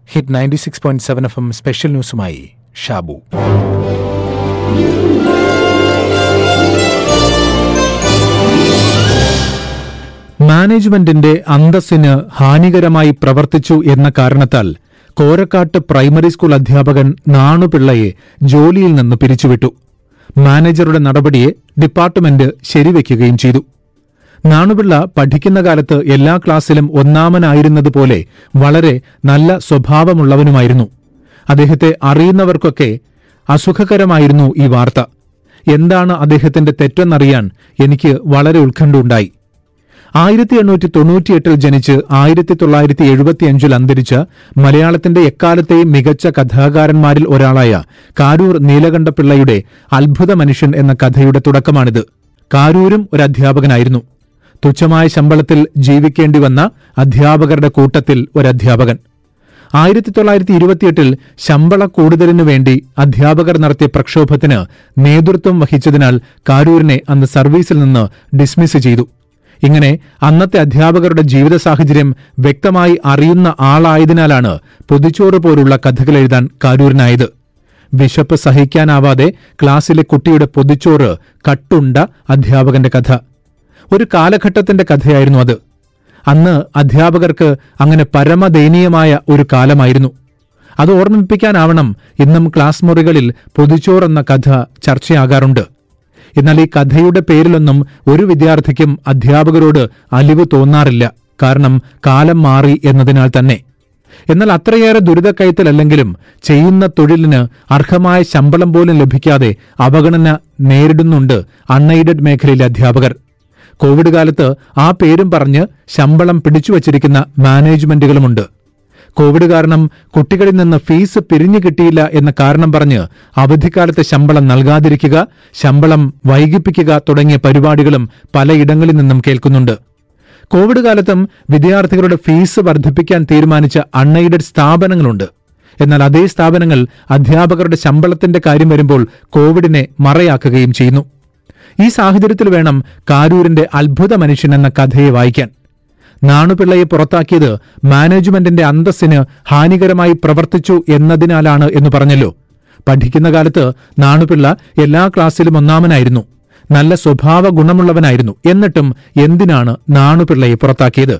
hit ninety six point seven F M special ന്യൂസുമായി ഷാബു മാനേജ്മെന്റിന്റെ അന്തസ്സിന് ഹാനികരമായി പ്രവർത്തിച്ചു എന്ന കാരണത്താൽ കോരക്കാട്ട് പ്രൈമറി സ്കൂൾ അധ്യാപകൻ നാണുപിള്ളയെ ജോലിയിൽ നിന്ന് പിരിച്ചുവിട്ടു മാനേജറുടെ നടപടിയെ ഡിപ്പാർട്ട്മെന്റ് ശരിവെക്കുകയും ചെയ്തു നാണുപിള്ള പഠിക്കുന്ന കാലത്ത് എല്ലാ ക്ലാസ്സിലും ഒന്നാമനായിരുന്നതുപോലെ വളരെ നല്ല സ്വഭാവമുള്ളവനുമായിരുന്നു അദ്ദേഹത്തെ അറിയുന്നവർക്കൊക്കെ അസുഖകരമായിരുന്നു ഈ വാർത്ത എന്താണ് അദ്ദേഹത്തിന്റെ തെറ്റെന്നറിയാൻ എനിക്ക് വളരെ ഉത്കണ്ഠയുണ്ടായി ആയിരത്തി എണ്ണൂറ്റി തൊണ്ണൂറ്റിയെട്ടിൽ ജനിച്ച് ആയിരത്തി തൊള്ളായിരത്തി എഴുപത്തിയഞ്ചിൽ അന്തരിച്ച മലയാളത്തിന്റെ എക്കാലത്തെയും മികച്ച കഥാകാരന്മാരിൽ ഒരാളായ കാരൂർ നീലകണ്ഠപിള്ളയുടെ അത്ഭുത മനുഷ്യൻ എന്ന കഥയുടെ തുടക്കമാണിത് കാരൂരും ഒരു അധ്യാപകനായിരുന്നു തുച്ഛമായ ശമ്പളത്തിൽ ജീവിക്കേണ്ടി വന്ന അധ്യാപകരുടെ കൂട്ടത്തിൽ ഒരു അധ്യാപകൻ ആയിരത്തി തൊള്ളായിരത്തി ഇരുപത്തിയെട്ടിൽ ശമ്പള കൂടുതലിനു വേണ്ടി അധ്യാപകർ നടത്തിയ പ്രക്ഷോഭത്തിന് നേതൃത്വം വഹിച്ചതിനാൽ കാരൂരിനെ അന്ന് സർവീസിൽ നിന്ന് ഡിസ്മിസ് ചെയ്തു ഇങ്ങനെ അന്നത്തെ അധ്യാപകരുടെ ജീവിത സാഹചര്യം വ്യക്തമായി അറിയുന്ന ആളായതിനാലാണ് പൊതിച്ചോറ് പോലുള്ള കഥകൾ എഴുതാൻ കാരൂരിനായത് വിശപ്പ് സഹിക്കാനാവാതെ ക്ലാസ്സിലെ കുട്ടിയുടെ പൊതിച്ചോറ് കട്ടുണ്ട അധ്യാപകന്റെ കഥ ഒരു കാലഘട്ടത്തിന്റെ കഥയായിരുന്നു അത് അന്ന് അധ്യാപകർക്ക് അങ്ങനെ പരമദയനീയമായ ഒരു കാലമായിരുന്നു അത് ഓർമ്മിപ്പിക്കാനാവണം ഇന്നും ക്ലാസ് മുറികളിൽ പൊതിച്ചോറെന്ന കഥ ചർച്ചയാകാറുണ്ട് എന്നാൽ ഈ കഥയുടെ പേരിലൊന്നും ഒരു വിദ്യാർത്ഥിക്കും അധ്യാപകരോട് അലിവ് തോന്നാറില്ല കാരണം കാലം മാറി എന്നതിനാൽ തന്നെ എന്നാൽ അത്രയേറെ ദുരിതക്കയത്തിലല്ലെങ്കിലും ചെയ്യുന്ന തൊഴിലിന് അർഹമായ ശമ്പളം പോലും ലഭിക്കാതെ അവഗണന നേരിടുന്നുണ്ട് അൺഎയ്ഡഡ് മേഖലയിലെ അധ്യാപകർ കോവിഡ് കാലത്ത് ആ പേരും പറഞ്ഞ് ശമ്പളം പിടിച്ചുവച്ചിരിക്കുന്ന മാനേജ്മെന്റുകളുമുണ്ട് കോവിഡ് കാരണം കുട്ടികളിൽ നിന്ന് ഫീസ് പിരിഞ്ഞു കിട്ടിയില്ല എന്ന കാരണം പറഞ്ഞ് അവധിക്കാലത്തെ ശമ്പളം നൽകാതിരിക്കുക ശമ്പളം വൈകിപ്പിക്കുക തുടങ്ങിയ പരിപാടികളും പലയിടങ്ങളിൽ നിന്നും കേൾക്കുന്നുണ്ട് കോവിഡ് കാലത്തും വിദ്യാർത്ഥികളുടെ ഫീസ് വർദ്ധിപ്പിക്കാൻ തീരുമാനിച്ച അൺഎയ്ഡഡ് സ്ഥാപനങ്ങളുണ്ട് എന്നാൽ അതേ സ്ഥാപനങ്ങൾ അധ്യാപകരുടെ ശമ്പളത്തിന്റെ കാര്യം വരുമ്പോൾ കോവിഡിനെ മറയാക്കുകയും ചെയ്യുന്നു ഈ സാഹചര്യത്തിൽ വേണം കാരൂരിന്റെ അത്ഭുത മനുഷ്യൻ എന്ന കഥയെ വായിക്കാൻ നാണുപിള്ളയെ പുറത്താക്കിയത് മാനേജ്മെന്റിന്റെ അന്തസ്സിന് ഹാനികരമായി പ്രവർത്തിച്ചു എന്നതിനാലാണ് എന്ന് പറഞ്ഞല്ലോ പഠിക്കുന്ന കാലത്ത് നാണുപിള്ള എല്ലാ ക്ലാസ്സിലും ഒന്നാമനായിരുന്നു നല്ല സ്വഭാവ ഗുണമുള്ളവനായിരുന്നു എന്നിട്ടും എന്തിനാണ് നാണുപിള്ളയെ പുറത്താക്കിയത്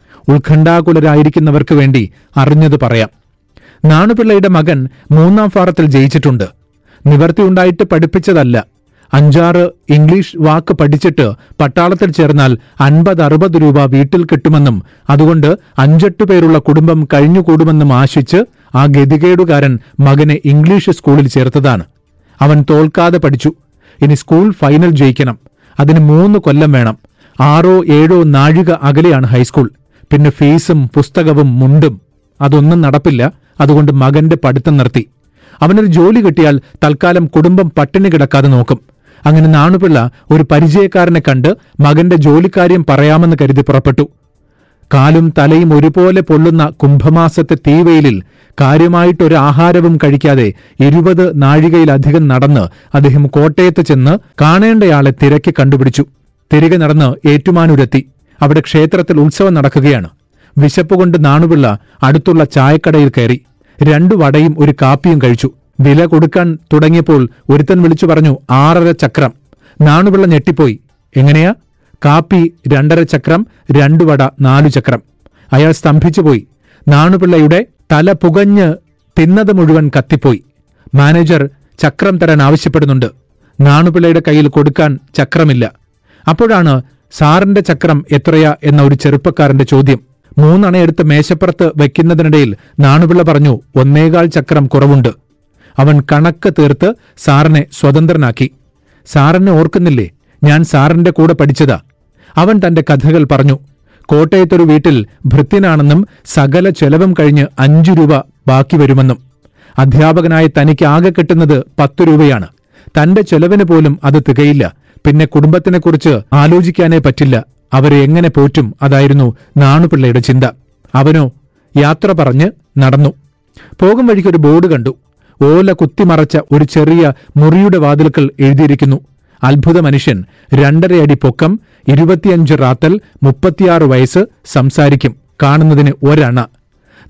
ഉത്കണ്ഠാകുലരായിരിക്കുന്നവർക്ക് വേണ്ടി അറിഞ്ഞത് പറയാം നാണുപിള്ളയുടെ മകൻ മൂന്നാം ഫാറത്തിൽ ജയിച്ചിട്ടുണ്ട് നിവർത്തിയുണ്ടായിട്ട് പഠിപ്പിച്ചതല്ല അഞ്ചാറ് ഇംഗ്ലീഷ് വാക്ക് പഠിച്ചിട്ട് പട്ടാളത്തിൽ ചേർന്നാൽ അൻപത് അറുപത് രൂപ വീട്ടിൽ കിട്ടുമെന്നും അതുകൊണ്ട് അഞ്ചെട്ട് പേരുള്ള കുടുംബം കഴിഞ്ഞുകൂടുമെന്നും ആശിച്ച് ആ ഗതികേടുകാരൻ മകനെ ഇംഗ്ലീഷ് സ്കൂളിൽ ചേർത്തതാണ് അവൻ തോൽക്കാതെ പഠിച്ചു ഇനി സ്കൂൾ ഫൈനൽ ജയിക്കണം അതിന് മൂന്ന് കൊല്ലം വേണം ആറോ ഏഴോ നാഴിക അകലെയാണ് ഹൈസ്കൂൾ പിന്നെ ഫീസും പുസ്തകവും മുണ്ടും അതൊന്നും നടപ്പില്ല അതുകൊണ്ട് മകന്റെ പഠിത്തം നിർത്തി അവനൊരു ജോലി കിട്ടിയാൽ തൽക്കാലം കുടുംബം പട്ടിണി കിടക്കാതെ നോക്കും അങ്ങനെ നാണുപിള്ള ഒരു പരിചയക്കാരനെ കണ്ട് മകന്റെ ജോലിക്കാര്യം പറയാമെന്ന് കരുതി പുറപ്പെട്ടു കാലും തലയും ഒരുപോലെ പൊള്ളുന്ന കുംഭമാസത്തെ തീവെയിലിൽ കാര്യമായിട്ടൊരു ആഹാരവും കഴിക്കാതെ ഇരുപത് നാഴികയിലധികം നടന്ന് അദ്ദേഹം കോട്ടയത്ത് ചെന്ന് കാണേണ്ടയാളെ തിരക്കി കണ്ടുപിടിച്ചു തിരികെ നടന്ന് ഏറ്റുമാനൂരെത്തി അവിടെ ക്ഷേത്രത്തിൽ ഉത്സവം നടക്കുകയാണ് വിശപ്പ് കൊണ്ട് നാണുപിള്ള അടുത്തുള്ള ചായക്കടയിൽ കയറി രണ്ടു വടയും ഒരു കാപ്പിയും കഴിച്ചു വില കൊടുക്കാൻ തുടങ്ങിയപ്പോൾ ഒരുത്തൻ വിളിച്ചു പറഞ്ഞു ആറര ചക്രം നാണുപിള്ള ഞെട്ടിപ്പോയി എങ്ങനെയാ കാപ്പി രണ്ടര ചക്രം രണ്ടു വട നാലു ചക്രം അയാൾ സ്തംഭിച്ചുപോയി നാണുപിള്ളയുടെ തല പുകഞ്ഞ് തിന്നത് മുഴുവൻ കത്തിപ്പോയി മാനേജർ ചക്രം തരാൻ ആവശ്യപ്പെടുന്നുണ്ട് നാണുപിള്ളയുടെ കയ്യിൽ കൊടുക്കാൻ ചക്രമില്ല അപ്പോഴാണ് സാറിന്റെ ചക്രം എത്രയാ എന്ന ഒരു ചെറുപ്പക്കാരന്റെ ചോദ്യം മൂന്നണയെടുത്ത് മേശപ്പുറത്ത് വെക്കുന്നതിനിടയിൽ നാണുപിള്ള പറഞ്ഞു ഒന്നേകാൽ ചക്രം കുറവുണ്ട് അവൻ കണക്ക് തീർത്ത് സാറിനെ സ്വതന്ത്രനാക്കി സാറിനെ ഓർക്കുന്നില്ലേ ഞാൻ സാറിന്റെ കൂടെ പഠിച്ചതാ അവൻ തന്റെ കഥകൾ പറഞ്ഞു കോട്ടയത്തൊരു വീട്ടിൽ ഭൃത്യനാണെന്നും സകല ചെലവും കഴിഞ്ഞ് അഞ്ചു രൂപ ബാക്കി വരുമെന്നും അധ്യാപകനായ തനിക്ക് ആകെ കിട്ടുന്നത് പത്തു രൂപയാണ് തന്റെ ചെലവിന് പോലും അത് തികയില്ല പിന്നെ കുടുംബത്തിനെക്കുറിച്ച് ആലോചിക്കാനേ പറ്റില്ല അവരെ എങ്ങനെ പോറ്റും അതായിരുന്നു നാണുപിള്ളയുടെ ചിന്ത അവനോ യാത്ര പറഞ്ഞ് നടന്നു പോകും വഴിക്കൊരു ബോർഡ് കണ്ടു ഓല കുത്തിമറച്ച ഒരു ചെറിയ മുറിയുടെ വാതിൽക്കൽ എഴുതിയിരിക്കുന്നു അത്ഭുത മനുഷ്യൻ രണ്ടര അടി പൊക്കം ഇരുപത്തിയഞ്ച് റാത്തൽ മുപ്പത്തിയാറ് വയസ്സ് സംസാരിക്കും കാണുന്നതിന് ഒരണ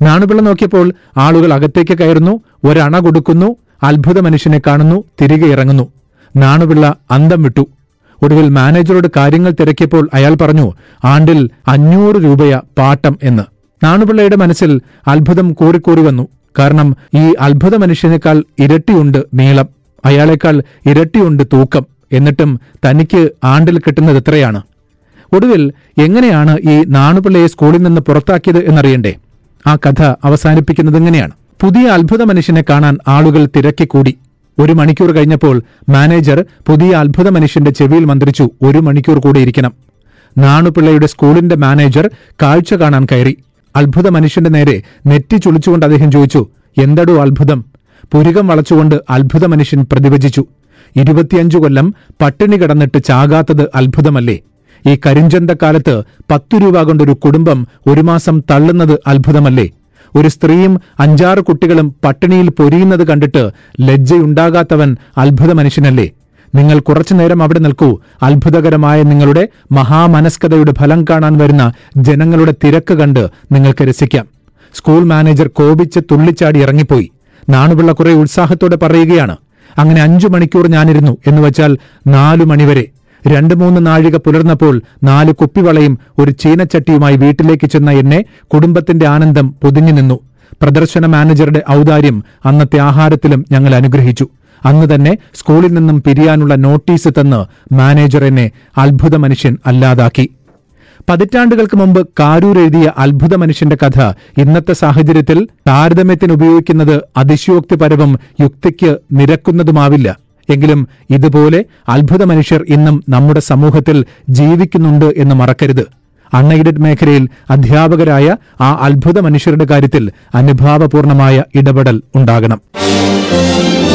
നാണുപിള്ള നോക്കിയപ്പോൾ ആളുകൾ അകത്തേക്ക് കയറുന്നു ഒരണ കൊടുക്കുന്നു അത്ഭുത മനുഷ്യനെ കാണുന്നു തിരികെ ഇറങ്ങുന്നു നാണുപിള്ള അന്തം വിട്ടു ഒടുവിൽ മാനേജറോട് കാര്യങ്ങൾ തിരക്കിയപ്പോൾ അയാൾ പറഞ്ഞു ആണ്ടിൽ അഞ്ഞൂറ് രൂപയ പാട്ടം എന്ന് നാണുപിള്ളയുടെ മനസ്സിൽ അത്ഭുതം കൂറിക്കൂറി വന്നു കാരണം ഈ അത്ഭുത മനുഷ്യനേക്കാൾ ഇരട്ടിയുണ്ട് നീളം അയാളെക്കാൾ ഇരട്ടിയുണ്ട് തൂക്കം എന്നിട്ടും തനിക്ക് ആണ്ടിൽ കിട്ടുന്നത് എത്രയാണ് ഒടുവിൽ എങ്ങനെയാണ് ഈ നാണുപിള്ളയെ സ്കൂളിൽ നിന്ന് പുറത്താക്കിയത് എന്നറിയണ്ടേ ആ കഥ അവസാനിപ്പിക്കുന്നത് എങ്ങനെയാണ് പുതിയ അത്ഭുത മനുഷ്യനെ കാണാൻ ആളുകൾ തിരക്കിക്കൂടി ഒരു മണിക്കൂർ കഴിഞ്ഞപ്പോൾ മാനേജർ പുതിയ അത്ഭുത മനുഷ്യന്റെ ചെവിയിൽ മന്ത്രിച്ചു ഒരു മണിക്കൂർ കൂടി ഇരിക്കണം നാണുപിള്ളയുടെ സ്കൂളിന്റെ മാനേജർ കാഴ്ച കാണാൻ കയറി അത്ഭുത മനുഷ്യന്റെ നേരെ നെറ്റി ചുളിച്ചുകൊണ്ട് അദ്ദേഹം ചോദിച്ചു എന്തടോ അത്ഭുതം പുരികം വളച്ചുകൊണ്ട് അത്ഭുത മനുഷ്യൻ പ്രതിവചിച്ചു ഇരുപത്തിയഞ്ചു കൊല്ലം പട്ടിണി കിടന്നിട്ട് ചാകാത്തത് അത്ഭുതമല്ലേ ഈ കരിഞ്ചന്തക്കാലത്ത് പത്തു രൂപ കൊണ്ടൊരു കുടുംബം ഒരു മാസം തള്ളുന്നത് അത്ഭുതമല്ലേ ഒരു സ്ത്രീയും അഞ്ചാറ് കുട്ടികളും പട്ടിണിയിൽ പൊരിയുന്നത് കണ്ടിട്ട് ലജ്ജയുണ്ടാകാത്തവൻ അത്ഭുത മനുഷ്യനല്ലേ നിങ്ങൾ കുറച്ചുനേരം അവിടെ നിൽക്കൂ അത്ഭുതകരമായ നിങ്ങളുടെ മഹാമനസ്കതയുടെ ഫലം കാണാൻ വരുന്ന ജനങ്ങളുടെ തിരക്ക് കണ്ട് നിങ്ങൾക്ക് രസിക്കാം സ്കൂൾ മാനേജർ കോപിച്ച് തുള്ളിച്ചാടി ഇറങ്ങിപ്പോയി നാണുപിള്ള കുറെ ഉത്സാഹത്തോടെ പറയുകയാണ് അങ്ങനെ അഞ്ചു മണിക്കൂർ ഞാനിരുന്നു എന്ന് വച്ചാൽ നാലു മണിവരെ രണ്ടു മൂന്ന് നാഴിക പുലർന്നപ്പോൾ നാല് കുപ്പിവളയും ഒരു ചീനച്ചട്ടിയുമായി വീട്ടിലേക്ക് ചെന്ന എന്നെ കുടുംബത്തിന്റെ ആനന്ദം പൊതിഞ്ഞു നിന്നു പ്രദർശന മാനേജറുടെ ഔദാര്യം അന്നത്തെ ആഹാരത്തിലും ഞങ്ങൾ അനുഗ്രഹിച്ചു അന്ന് തന്നെ സ്കൂളിൽ നിന്നും പിരിയാനുള്ള നോട്ടീസ് തന്ന് മാനേജർ എന്നെ അത്ഭുത മനുഷ്യൻ അല്ലാതാക്കി പതിറ്റാണ്ടുകൾക്ക് മുമ്പ് കാരൂർ എഴുതിയ അത്ഭുത മനുഷ്യന്റെ കഥ ഇന്നത്തെ സാഹചര്യത്തിൽ താരതമ്യത്തിന് ഉപയോഗിക്കുന്നത് അതിശയോക്തിപരവും യുക്തിക്ക് നിരക്കുന്നതുമാവില്ല എങ്കിലും ഇതുപോലെ അത്ഭുത മനുഷ്യർ ഇന്നും നമ്മുടെ സമൂഹത്തിൽ ജീവിക്കുന്നുണ്ട് എന്ന് മറക്കരുത് അൺഎയ്ഡഡ് മേഖലയിൽ അധ്യാപകരായ ആ അത്ഭുത മനുഷ്യരുടെ കാര്യത്തിൽ അനുഭാവപൂർണമായ ഇടപെടൽ ഉണ്ടാകണം